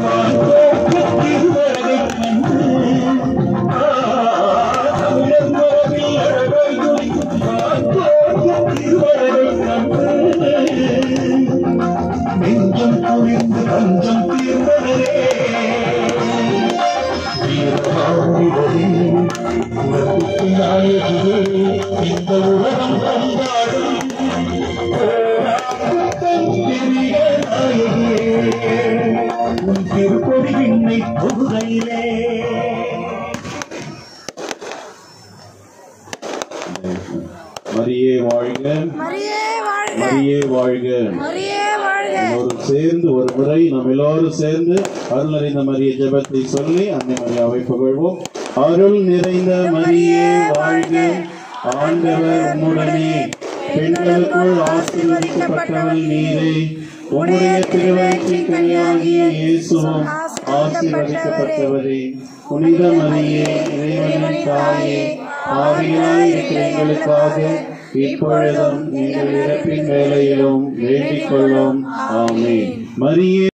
திருவழகை கண்டு தமிழர் மரபில் அழகாய் ஜொலிக்கும் திருவழகை கண்டு நெஞ்சம் குளிர்ந்து பஞ்சம் தீர்ந்தனரே வீரமாமிடரே உலகுக்கு நாயகியே இந்த உலகம் கொண்டாடும் போராட்டம் பெரிய நாயகியே உன் திருப்பொடி விண்ணை தொகுதையிலே மரியே வாழ்க மரியே வாழ்க மரியே வாழ்க மரியே வாழ்க எல்லோரும் சேர்ந்து ஒரு முறை நாம் எல்லாரும் சேர்ந்து அருள் நிறைந்த மரிய ஜெபத்தை சொல்லி அன்னை மரியாவை புகழ்வோம் அருள் நிறைந்த மரியே வாழ்க ஆண்டவர் உம்முடனே பெண்களுக்குள் ஆசீர்வதிக்கப்பட்டவள் நீரே உம்முடைய திருவயிற்றின் கனியாகிய இயேசுவும் ஆசீர்வதிக்கப்பட்டவரே புனித மரியே இறைவனின் தாயே ஆவியாய் இருக்கிற எங்களுக்காக இப்பொழுதும் எங்கள் இறப்பின் வேலையிலும் வேண்டிக் கொள்ளும் ஆமென் மரியே